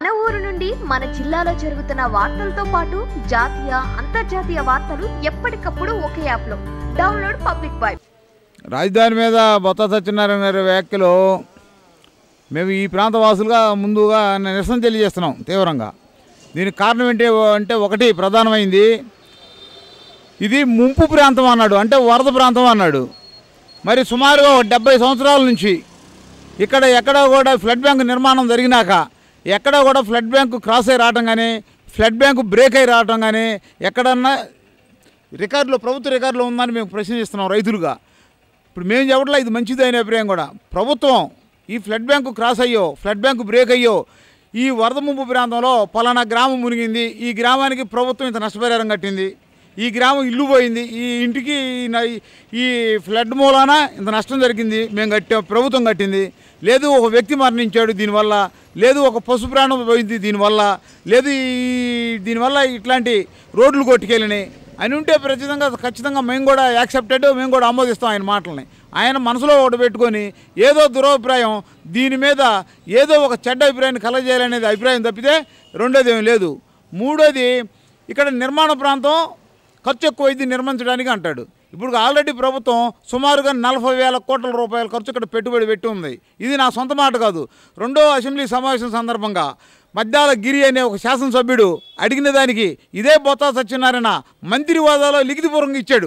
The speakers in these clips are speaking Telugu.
మన ఊరు నుండి మన జిల్లాలో జరుగుతున్న వార్తలతో పాటు జాతీయ అంతర్జాతీయ వార్తలు ఎప్పటికప్పుడు ఒకే యాప్లో డౌన్లోడ్ పబ్లిక్ వైబ్ రాజధాని మీద బొత్స సత్యనారాయణ గారి వ్యాఖ్యలు మేము ఈ ప్రాంత వాసులుగా ముందుగా నిరసన తెలియజేస్తున్నాం తీవ్రంగా దీనికి కారణం ఏంటి అంటే ఒకటి ప్రధానమైంది ఇది ముంపు ప్రాంతం అన్నాడు అంటే వరద ప్రాంతం అన్నాడు మరి సుమారుగా ఒక డెబ్బై సంవత్సరాల నుంచి ఇక్కడ ఎక్కడ కూడా ఫ్లడ్ బ్యాంక్ నిర్మాణం జరిగినాక ఎక్కడ కూడా ఫ్లడ్ బ్యాంకు క్రాస్ అయి రావటం కానీ ఫ్లడ్ బ్యాంకు బ్రేక్ అయి రావటం కానీ ఎక్కడన్నా రికార్డులో ప్రభుత్వ రికార్డులో ఉందని మేము ప్రశ్నిస్తున్నాం రైతులుగా ఇప్పుడు మేము చెప్పట్లా ఇది మంచిది అనే అభిప్రాయం కూడా ప్రభుత్వం ఈ ఫ్లడ్ బ్యాంకు క్రాస్ అయ్యో ఫ్లడ్ బ్యాంకు బ్రేక్ అయ్యో ఈ వరద ముంపు ప్రాంతంలో పలానా గ్రామం మునిగింది ఈ గ్రామానికి ప్రభుత్వం ఇంత నష్టపరిహారం కట్టింది ఈ గ్రామం ఇల్లు పోయింది ఈ ఇంటికి ఈ న- ఈ ఫ్లడ్ మూలాన ఇంత నష్టం జరిగింది మేము కట్టాం ప్రభుత్వం కట్టింది లేదు ఒక వ్యక్తి మరణించాడు దీనివల్ల లేదు ఒక పశు ప్రాణం పోయింది దీనివల్ల లేదు ఈ దీనివల్ల ఇట్లాంటి రోడ్లు కొట్టుకెళ్ళినాయి అని ఉంటే ఖచ్చితంగా ఖచ్చితంగా మేము కూడా యాక్సెప్టెడ్ మేము కూడా ఆమోదిస్తాం ఆయన మాటల్ని ఆయన మనసులో ఒకటి పెట్టుకొని ఏదో దురభిప్రాయం దీని మీద ఏదో ఒక చెడ్డ అభిప్రాయాన్ని కలగజేయాలనేది అభిప్రాయం తప్పితే రెండోది ఏం లేదు మూడోది ఇక్కడ నిర్మాణ ప్రాంతం ఖర్చు ఎక్కువైంది నిర్మించడానికి అంటాడు ఇప్పుడు ఆల్రెడీ ప్రభుత్వం సుమారుగా నలభై వేల కోట్ల రూపాయల ఖర్చు ఇక్కడ పెట్టుబడి పెట్టి ఉంది ఇది నా సొంత మాట కాదు రెండో అసెంబ్లీ సమావేశం సందర్భంగా మద్దాల గిరి అనే ఒక శాసనసభ్యుడు అడిగిన దానికి ఇదే బొత్స సత్యనారాయణ మంత్రి హోదాలో లిఖితపూర్వకంగా ఇచ్చాడు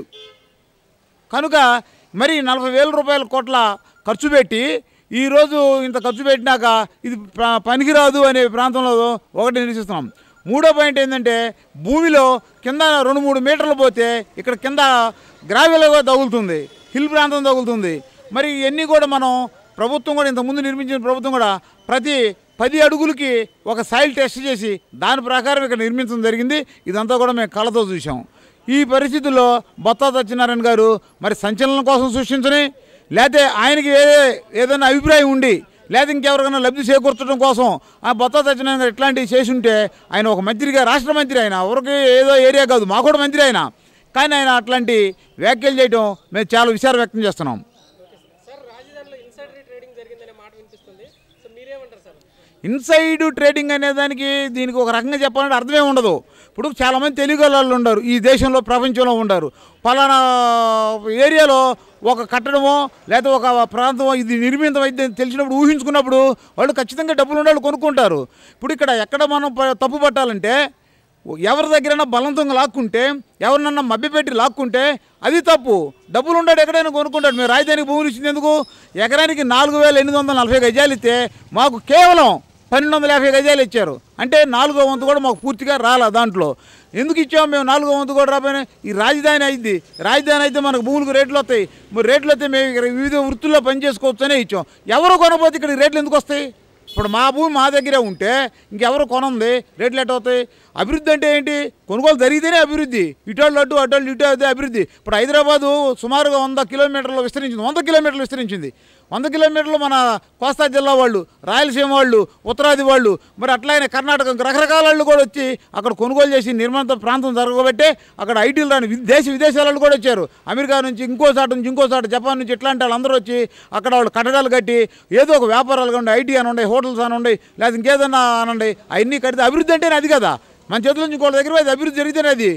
కనుక మరి నలభై వేల రూపాయల కోట్ల ఖర్చు పెట్టి ఈరోజు ఇంత ఖర్చు పెట్టినాక ఇది ప- పనికిరాదు అనే ప్రాంతంలో ఒకటి నిరీక్షిస్తున్నాం మూడో పాయింట్ ఏంటంటే భూమిలో కింద రెండు మూడు మీటర్లు పోతే ఇక్కడ కింద గ్రావెల్గా తగులుతుంది హిల్ ప్రాంతం తగులుతుంది మరి ఇవన్నీ కూడా మనం ప్రభుత్వం కూడా ఇంతకుముందు నిర్మించిన ప్రభుత్వం కూడా ప్రతి పది అడుగులకి ఒక సాయిల్ టెస్ట్ చేసి దాని ప్రకారం ఇక్కడ నిర్మించడం జరిగింది ఇదంతా కూడా మేము కళ్ళతో చూసాం ఈ పరిస్థితుల్లో బొత్స సత్యనారాయణ గారు మరి సంచలనం కోసం సృష్టించని లేకపోతే ఆయనకి ఏదే ఏదైనా అభిప్రాయం ఉండి లేదా ఇంకెవరికైనా లబ్ధి చేకూర్చడం కోసం ఆ బొత్స సత్యనారాయణ గారు ఇట్లాంటివి చేసి ఉంటే ఆయన ఒక మంత్రిగా రాష్ట్ర మంత్రి ఆయన ఎవరికి ఏదో ఏరియా కాదు మా కూడా మంత్రి ఆయన కానీ ఆయన అట్లాంటి వ్యాఖ్యలు చేయడం మేము చాలా విచారం వ్యక్తం చేస్తున్నాం సార్ రాజధానిలో ఇన్సైడర్ ట్రేడింగ్ జరిగిందనే మాట వినిపిస్తుంది సో మీరేమంటారు సార్ ఇన్సైడ్ ట్రేడింగ్ అనే దానికి దీనికి ఒక రకంగా చెప్పాలంటే అర్థమే ఉండదు ఇప్పుడు చాలామంది తెలుగు వాళ్ళు ఉన్నారు ఈ దేశంలో ప్రపంచంలో ఉండరు పలానా ఏరియాలో ఒక కట్టడమో లేదా ఒక ప్రాంతమో ఇది నిర్మితం అయితే తెలిసినప్పుడు ఊహించుకున్నప్పుడు వాళ్ళు ఖచ్చితంగా డబ్బులు ఉండాలి కొనుక్కుంటారు ఇప్పుడు ఇక్కడ ఎక్కడ మనం ప- తప్పు పట్టాలంటే ఎవరి దగ్గరైనా బలవంతంగా లాక్కుంటే ఎవరినన్నా మభ్యపెట్టి లాక్కుంటే అది తప్పు డబ్బులు ఉంటాడు ఎక్కడైనా కొనుక్కుంటాడు మేము రాజధానికి భూములు ఇచ్చింది ఎందుకు ఎకరానికి నాలుగు వేల ఎనిమిది వందల నలభై గజాలు ఇస్తే మాకు కేవలం పన్నెండు వందల యాభై గజాలు ఇచ్చారు అంటే నాలుగో వంతు కూడా మాకు పూర్తిగా రాలా దాంట్లో ఎందుకు ఇచ్చాము మేము నాలుగో వంతు కూడా రాపోయినా ఈ రాజధాని అయింది రాజధాని అయితే మనకు భూములకు రేట్లు వస్తాయి మరి రేట్లు వస్తే మేము ఇక్కడ వివిధ వృత్తుల్లో పనిచేసుకోవచ్చనే ఇచ్చాం ఎవరు కొనపోతే ఇక్కడ రేట్లు ఎందుకు వస్తాయి ఇప్పుడు మా భూమి మా దగ్గరే ఉంటే ఇంకెవరు కొనంది రేట్లు ఎట్ట అవుతాయి అభివృద్ధి అంటే ఏంటి కొనుగోలు జరిగితేనే అభివృద్ధి ఇటోళ్ళు అడ్డు అటోళ్ళు ఇటు అయితే అభివృద్ధి ఇప్పుడు హైదరాబాదు సుమారుగా వంద కిలోమీటర్లు విస్తరించింది వంద కిలోమీటర్లు విస్తరించింది వంద కిలోమీటర్లు మన కోస్తా జిల్లా వాళ్ళు రాయలసీమ వాళ్ళు ఉత్తరాది వాళ్ళు మరి అట్లానే కర్ణాటక రకరకాల వాళ్ళు కూడా వచ్చి అక్కడ కొనుగోలు చేసి నిర్మాణ ప్రాంతం జరగబట్టే అక్కడ ఐటీలు రాని వి- దేశ విదేశాల వాళ్ళు కూడా వచ్చారు అమెరికా నుంచి ఇంకో చాట నుంచి ఇంకో చాట జపాన్ నుంచి ఇట్లాంటి వాళ్ళు అందరూ వచ్చి అక్కడ వాళ్ళు కట్టడాలు కట్టి ఏదో ఒక వ్యాపారాలు ఉండే ఐటీ అని ఉండే హోటల్స్ అని ఉండే లేదా ఇంకేదన్నా అనండి అవన్నీ కడితే అభివృద్ధి అంటేనే అది కదా మన చేతుల నుంచి ఇంకోళ్ళ దగ్గర అది అభివృద్ధి జరిగితేనే అది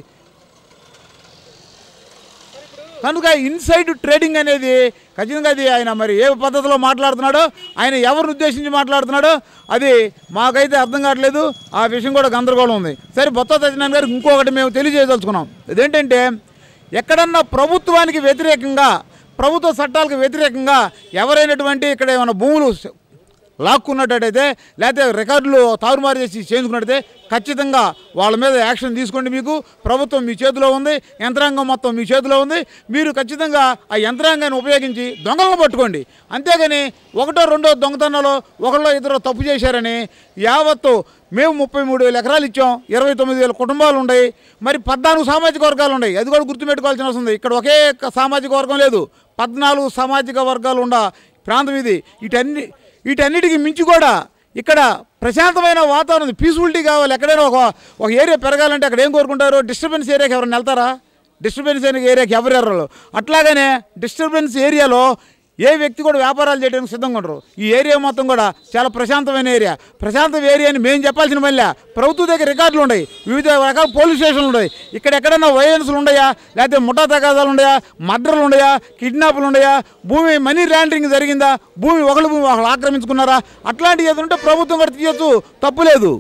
కనుక ఇన్సైడ్ ట్రేడింగ్ అనేది ఖచ్చితంగా అది ఆయన మరి ఏ పద్ధతిలో మాట్లాడుతున్నాడో ఆయన ఎవరిని ఉద్దేశించి మాట్లాడుతున్నాడో అది మాకైతే అర్థం కావట్లేదు ఆ విషయం కూడా గందరగోళం ఉంది సరే బొత్స సత్యనారాయణ గారికి ఇంకొకటి మేము తెలియజేయదలుచుకున్నాం అదేంటంటే ఎక్కడన్నా ప్రభుత్వానికి వ్యతిరేకంగా ప్రభుత్వ చట్టాలకు వ్యతిరేకంగా ఎవరైనటువంటి ఇక్కడ ఏమైనా భూములు లాక్కున్నట్టయితే లేకపోతే రికార్డులు తారుమారు చేసి చేయించుకున్నట్టయితే ఖచ్చితంగా వాళ్ళ మీద యాక్షన్ తీసుకోండి మీకు ప్రభుత్వం మీ చేతిలో ఉంది యంత్రాంగం మొత్తం మీ చేతిలో ఉంది మీరు ఖచ్చితంగా ఆ యంత్రాంగాన్ని ఉపయోగించి దొంగలను పట్టుకోండి అంతేగాని ఒకటో రెండో దొంగతనాలు ఒకళ్ళో ఇద్దరు తప్పు చేశారని యావత్తు మేము ముప్పై మూడు వేల ఎకరాలు ఇచ్చాం ఇరవై తొమ్మిది వేల కుటుంబాలు ఉన్నాయి మరి పద్నాలుగు సామాజిక వర్గాలు ఉన్నాయి అది కూడా గుర్తుపెట్టుకోవాల్సిన అవసరం ఉంది ఇక్కడ ఒకే క- సామాజిక వర్గం లేదు పద్నాలుగు సామాజిక వర్గాలు ఉన్న ప్రాంతం ఇది వీటన్ని వీటన్నిటికి మించి కూడా ఇక్కడ ప్రశాంతమైన వాతావరణం పీస్ఫుల్టీ కావాలి ఎక్కడైనా ఒక ఒక ఏరియా పెరగాలంటే అక్కడ ఏం కోరుకుంటారు డిస్టర్బెన్స్ ఏరియాకి ఎవరైనా వెళ్తారా డిస్టర్బెన్స్ ఏరియాకి ఎవరు ఎర్రలు అట్లాగనే డిస్టర్బెన్స్ ఏరియాలో ఏ వ్యక్తి కూడా వ్యాపారాలు చేయడానికి సిద్ధంగా ఉండరు ఈ ఏరియా మొత్తం కూడా చాలా ప్రశాంతమైన ఏరియా ప్రశాంత ఏరియా అని మేము చెప్పాల్సిన మళ్ళీ ప్రభుత్వ దగ్గర రికార్డులు ఉన్నాయి వివిధ రకాల పోలీస్ స్టేషన్లు ఉన్నాయి ఇక్కడ ఎక్కడైనా వైలెన్స్లు ఉన్నాయా లేకపోతే ముఠా తగాదాలు ఉన్నాయా మర్డర్లు ఉన్నాయా కిడ్నాపులు ఉన్నాయా భూమి మనీ ల్యాండరింగ్ జరిగిందా భూమి ఒకళ్ళు భూమి ఒకళ్ళు ఆక్రమించుకున్నారా అట్లాంటివి ఏదో ఉంటే ప్రభుత్వం కూడా తీయొచ్చు తప్పు లేదు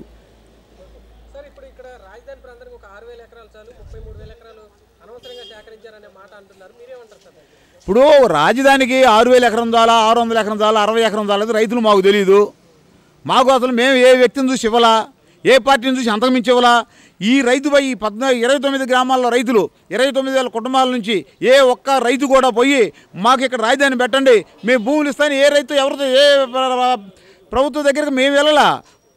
సార్ ఇప్పుడు ఇక్కడ రాజధాని ప్రాంతానికి ఒక ఆరు వేల ఎకరాలు చాలు ముప్పై మూడు వేల ఎకరాలు అనవసరంగా సేకరించారనే మాట అంటున్నారు మీరేమంటారు సార్ దానికి? ఇప్పుడు రాజధానికి ఆరు వేల ఎకరం చాలా ఆరు వందల ఎకరం చాలా అరవై ఎకరం చాలా రైతులు మాకు తెలియదు మాకు అసలు మేము ఏ వ్యక్తిని చూసి ఇవ్వాలా ఏ పార్టీని చూసి అంతకుమించి ఇవ్వాలా ఈ రైతుపై ఈ పద్నాలుగు ఇరవై తొమ్మిది గ్రామాల్లో రైతులు ఇరవై తొమ్మిది వేల కుటుంబాల నుంచి ఏ ఒక్క రైతు కూడా పోయి మాకు ఇక్కడ రాజధాని పెట్టండి మేము భూములు ఇస్తాను ఏ రైతు ఎవరితో ఏ ప్ర- ప్రభుత్వం దగ్గరికి మేము వెళ్ళాలా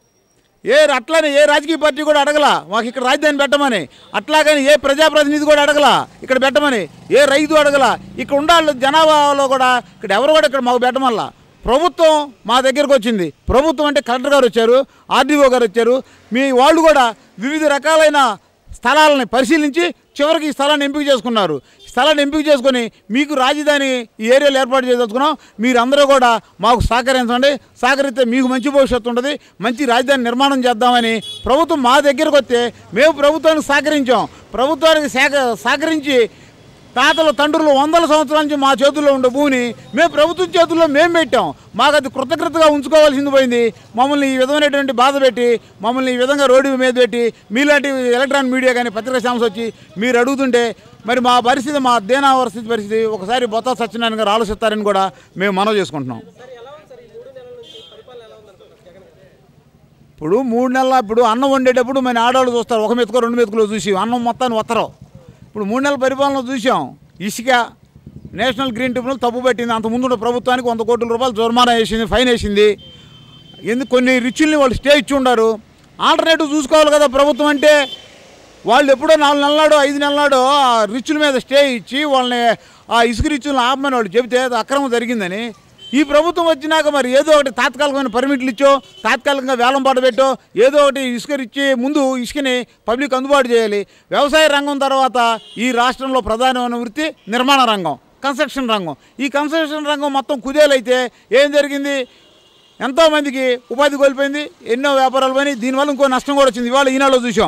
ఏ అట్లానే ఏ రాజకీయ పార్టీ కూడా అడగల మాకు ఇక్కడ రాజధాని పెట్టమని అట్లాగని ఏ ప్రజాప్రతినిధి కూడా అడగల ఇక్కడ పెట్టమని ఏ రైతు అడగల ఇక్కడ ఉండాలి జనాభాలో కూడా ఇక్కడ ఎవరు కూడా ఇక్కడ మాకు పెట్టమల్లా ప్రభుత్వం మా దగ్గరకు వచ్చింది ప్రభుత్వం అంటే కలెక్టర్ గారు వచ్చారు ఆర్డీఓ గారు వచ్చారు మీ వాళ్ళు కూడా వివిధ రకాలైన స్థలాలని పరిశీలించి చివరికి ఈ స్థలాన్ని ఎంపిక చేసుకున్నారు స్థలాన్ని ఎంపిక చేసుకొని మీకు రాజధాని ఈ ఏరియాలో ఏర్పాటు చేయదలుచుకున్నాం మీరందరూ కూడా మాకు సహకరించండి సహకరిస్తే మీకు మంచి భవిష్యత్తు ఉంటుంది మంచి రాజధాని నిర్మాణం చేద్దామని ప్రభుత్వం మా దగ్గరకు వస్తే మేము ప్రభుత్వానికి సహకరించాం ప్రభుత్వానికి సేక సహకరించి తాతలు తండ్రులు వందల సంవత్సరాల నుంచి మా చేతుల్లో ఉండే భూమిని మేము ప్రభుత్వం చేతుల్లో మేము పెట్టాం మాకు అది కృతజ్ఞతగా ఉంచుకోవాల్సింది పోయింది మమ్మల్ని ఈ విధమైనటువంటి బాధ పెట్టి మమ్మల్ని ఈ విధంగా రోడ్డు మీద పెట్టి మీలాంటి ఎలక్ట్రానిక్ మీడియా కానీ పత్రికా ఛానల్స్ వచ్చి మీరు అడుగుతుంటే మరి మా పరిస్థితి మా దేనా పరిస్థితి పరిస్థితి ఒకసారి బొత్స సత్యనారాయణ గారు ఆలోచిస్తారని కూడా మేము మనవి చేసుకుంటున్నాం సార్ ఎలా ఉంది సార్ ఈ మూడు నెలల నుంచి పరిపాలన ఎలా ఉందనుకుంటారు జగన్ గారు? ఇప్పుడు మూడు నెలల ఇప్పుడు అన్నం వండేటప్పుడు మన ఆడవాళ్ళు చూస్తారు ఒక మెతుకు రెండు మెతుకులు చూసి అన్నం మొత్తాన్ని వత్తరు ఇప్పుడు మూడు నెలల పరిపాలన చూసాం ఇసుక నేషనల్ గ్రీన్ ట్రిబ్యునల్ తప్పు పెట్టింది అంత ముందు ప్రభుత్వానికి వంద కోట్ల రూపాయలు జుర్మానా వేసింది ఫైన్ వేసింది ఎందుకు కొన్ని రిచ్యుల్ని వాళ్ళు స్టే ఇచ్చి ఉండారు ఆల్టర్నేటివ్ చూసుకోవాలి కదా ప్రభుత్వం అంటే వాళ్ళు ఎప్పుడో నాలుగు నెలలాడో ఐదు నెలలాడో ఆ రిచ్చుల మీద స్టే ఇచ్చి వాళ్ళని ఆ ఇసుక రిచ్చులను ఆపమని వాళ్ళు చెబితే అది అక్రమం జరిగిందని ఈ ప్రభుత్వం వచ్చినాక మరి ఏదో ఒకటి తాత్కాలికమైన పర్మిట్లు ఇచ్చో తాత్కాలికంగా వేలం పాట పెట్టో ఏదో ఒకటి ఇసుక ఇచ్చి ముందు ఇసుకని పబ్లిక్ అందుబాటు చేయాలి వ్యవసాయ రంగం తర్వాత ఈ రాష్ట్రంలో ప్రధానమైన వృత్తి నిర్మాణ రంగం కన్స్ట్రక్షన్ రంగం ఈ కన్స్ట్రక్షన్ రంగం మొత్తం కుదేలైతే ఏం జరిగింది ఎంతోమందికి ఉపాధి కోల్పోయింది ఎన్నో వ్యాపారాలు పోయినాయి దీనివల్ల ఇంకో నష్టం కూడా వచ్చింది ఇవాళ ఈనాడులో చూసాం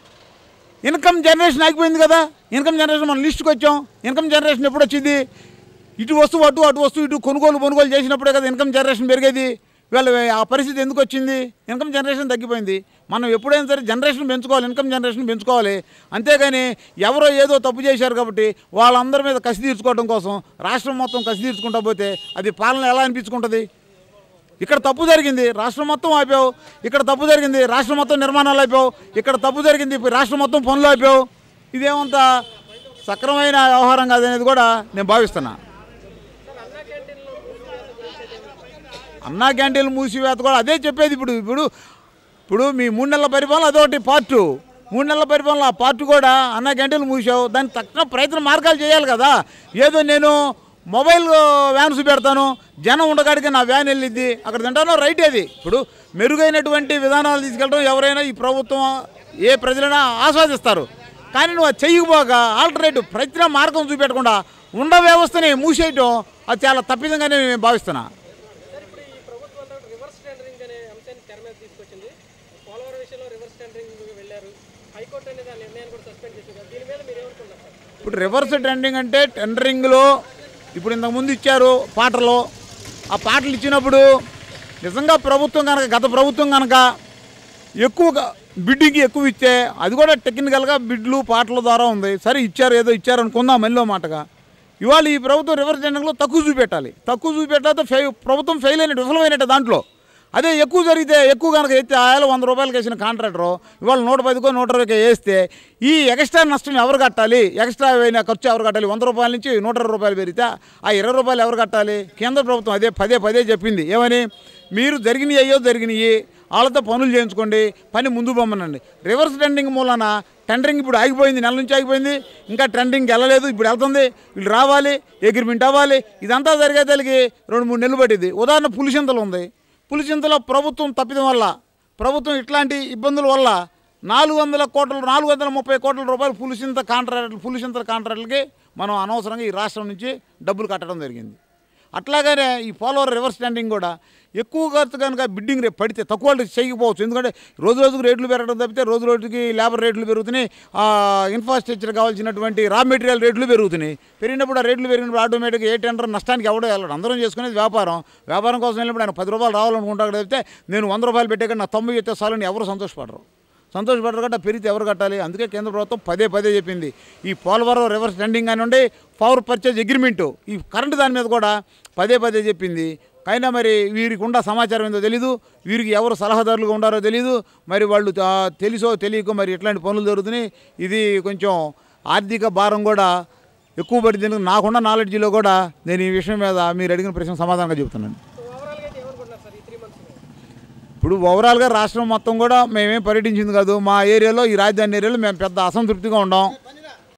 ఇన్కమ్ జనరేషన్ ఆగిపోయింది కదా ఇన్కమ్ జనరేషన్ మనం లిస్టుకి వచ్చాం ఇన్కమ్ జనరేషన్ ఎప్పుడు వచ్చింది ఇటు వస్తువు అటు అటు వస్తువు ఇటు కొనుగోలు కొనుగోలు చేసినప్పుడే కదా ఇన్కమ్ జనరేషన్ పెరిగేది వీళ్ళ ఆ పరిస్థితి ఎందుకు వచ్చింది ఇన్కమ్ జనరేషన్ తగ్గిపోయింది మనం ఎప్పుడైనా సరే జనరేషన్ పెంచుకోవాలి ఇన్కమ్ జనరేషన్ పెంచుకోవాలి అంతేగాని ఎవరో ఏదో తప్పు చేశారు కాబట్టి వాళ్ళందరి మీద కసి తీర్చుకోవడం కోసం రాష్ట్రం మొత్తం కసి తీర్చుకుంటా పోతే అది పాలన ఎలా అనిపించుకుంటుంది ఇక్కడ తప్పు జరిగింది రాష్ట్రం మొత్తం ఆపావు ఇక్కడ తప్పు జరిగింది రాష్ట్రం మొత్తం నిర్మాణాలు ఆపావు ఇక్కడ తప్పు జరిగింది ఇప్పుడు రాష్ట్రం మొత్తం పనులు ఆపావు ఇదేమంత సక్రమైన వ్యవహారం కాదనేది కూడా నేను భావిస్తున్నా అన్నా క్యాంటీన్లు మూసివేత కూడా అదే చెప్పేది ఇప్పుడు ఇప్పుడు ఇప్పుడు మీ మూడు నెలల పరిపాలన అదొకటి పార్ట్ మూడు నెలల పరిపాలన ఆ పార్ట్ కూడా అన్నా క్యాంటీన్లు మూసావు దానికి తక్షణ ప్రయత్న మార్గాలు చేయాలి కదా ఏదో నేను మొబైల్ వ్యాన్స్ పెడతాను జనం ఉండగాడికి నా వ్యాన్ వెళ్ళిద్ది అక్కడ తింటానో రైట్ అది ఇప్పుడు మెరుగైనటువంటి విధానాలు తీసుకెళ్ళడం ఎవరైనా ఈ ప్రభుత్వం ఏ ప్రజలైనా ఆస్వాదిస్తారు కానీ నువ్వు అది చెయ్యకపోక ఆల్టర్నేటివ్ ప్రయత్న మార్గం చూపెట్టకుండా ఉండ వ్యవస్థని మూసేయటం అది చాలా తప్పిదంగానే నేను భావిస్తున్నా సార్ ఇప్పుడు ఈ ప్రభుత్వం అంతా రివర్స్ టెండరింగ్ అనే అంశాన్ని తెర మీద తీసుకొచ్చింది పోలవరం విషయంలో రివర్స్ టెండరింగ్ వెళ్ళారు హైకోర్టు అనేది ఆ నిర్ణయాన్ని కూడా సస్పెండ్ చేసింది కదా. దీని మీద మీరు ఏమనుకున్నారు సార్ ఇప్పుడు రివర్స్ టెండరింగ్ అంటే టెండరింగ్లో ఇప్పుడు ఇంతకుముందు ఇచ్చారు పాటలు ఆ పాటలు ఇచ్చినప్పుడు నిజంగా ప్రభుత్వం కనుక గత ప్రభుత్వం కనుక ఎక్కువగా బిడ్డింగ్కి ఎక్కువ ఇస్తే అది కూడా టెక్నికల్గా బిడ్లు పాటల ద్వారా ఉంది సరే ఇచ్చారు ఏదో ఇచ్చారు అనుకుందాం మళ్ళీ మాటగా ఇవాళ ఈ ప్రభుత్వం రివర్స్ టెండరింగ్లో తక్కువ చూపెట్టాలి తక్కువ చూపెట్టాలి ఫెయి ప్రభుత్వం ఫెయిల్ అయినట్టు విఫలమైనట్టు దాంట్లో అదే ఎక్కువ జరిగితే ఎక్కువ కనుక ఎత్తే ఆయాల వంద రూపాయలకి వేసిన కాంట్రాక్టరు ఇవాళ నూట పదికో నూట ఇరవైకి వేస్తే ఈ ఎక్స్ట్రా నష్టం ఎవరు కట్టాలి ఎక్స్ట్రా అయిన ఖర్చు ఎవరు కట్టాలి వంద రూపాయల నుంచి నూట ఇరవై రూపాయలు పెరిగితే ఆ ఇరవై రూపాయలు ఎవరు కట్టాలి కేంద్ర ప్రభుత్వం అదే పదే పదే చెప్పింది ఏమని మీరు జరిగినాయి అయ్యో జరిగినాయి వాళ్ళతో పనులు చేయించుకోండి పని ముందు పొమ్మనండి రివర్స్ టెండరింగ్ మూలన టెండరింగ్ ఇప్పుడు ఆగిపోయింది నెల నుంచి ఆగిపోయింది ఇంకా టెండరింగ్ వెళ్ళలేదు ఇప్పుడు వెళ్తుంది వీళ్ళు రావాలి అగ్రిమెంట్ అవ్వాలి ఇదంతా జరిగేదానికి రెండు మూడు నెలలు పట్టింది ఉదాహరణ పులిచింతలు ఉంది పులిచింతలో ప్రభుత్వం తప్పిదం వల్ల ప్రభుత్వం ఇట్లాంటి ఇబ్బందుల వల్ల నాలుగు వందల కోట్ల నాలుగు వందల ముప్పై కోట్ల రూపాయలు పులిచింత కాంట్రాక్ట్ పులిచింతల కాంట్రాక్టులకి మనం అనవసరంగా ఈ రాష్ట్రం నుంచి డబ్బులు కట్టడం జరిగింది అట్లాగనే ఈ పోలవరం రివర్స్ స్టాండింగ్ కూడా ఎక్కువ ఖర్చు కనుక బిడ్డింగ్ రేపు పడితే తక్కువ రేటు చేయకపోవచ్చు ఎందుకంటే రోజు రోజుకు రేట్లు పెరగడం తప్పితే రోజు రోజుకి లేబర్ రేట్లు పెరుగుతున్నాయి ఆ, ఇన్ఫ్రాస్ట్రక్చర్ కావాల్సినటువంటి రా మెటీరియల్ రేట్లు పెరుగుతున్నాయి పెరిగినప్పుడు ఆ రేట్లు పెరిగినప్పుడు ఆటోమేటిక్గా ఏ టెండర్ నష్టానికి ఎవడో వెళ్ళడు అందరం చేసుకునేది వ్యాపారం వ్యాపారం కోసం వెళ్ళినప్పుడు ఆయన పది రూపాయలు రావాలనుకుంటాడు తప్పితే నేను వంద రూపాయలు పెట్టే కానీ నా తొంభై ఇస్తే చాలని ఎవరు సంతోషపడరు సంతోషపడరు కాబట్టి పెరిగితే ఎవరు కట్టాలి అందుకే కేంద్ర ప్రభుత్వం పదే పదే చెప్పింది ఈ పోలవరం రివర్స్ టెండింగ్ అని ఉండి పవర్ పర్చేజ్ అగ్రిమెంటు ఈ కరెంటు దాని మీద కూడా పదే పదే చెప్పింది అయినా మరి వీరికి ఉన్న సమాచారం ఏందో తెలీదు వీరికి ఎవరు సలహాదారులుగా ఉండారో తెలీదు మరి వాళ్ళు ఆ, తెలుసో తెలియకో మరి ఎట్లాంటి పనులు జరుగుతున్నాయి ఇది కొంచెం ఆర్థిక భారం కూడా ఎక్కువ పడింది ఎందుకంటే నాకున్న నాలెడ్జ్లో కూడా నేను ఈ విషయం మీద మీరు అడిగిన ప్రశ్న సమాధానంగా చెబుతున్నాను సో ఓవరాల్గా అయితే ఏమనుకుంటున్నారు సార్ ఈ త్రీ మంత్స్ ఇప్పుడు ఓవరాల్గా రాష్ట్రం మొత్తం కూడా మేమేం పర్యటించింది కాదు మా ఏరియాలో ఈ రాజధాని ఏరియాలో మేము పెద్ద అసంతృప్తిగా ఉండాం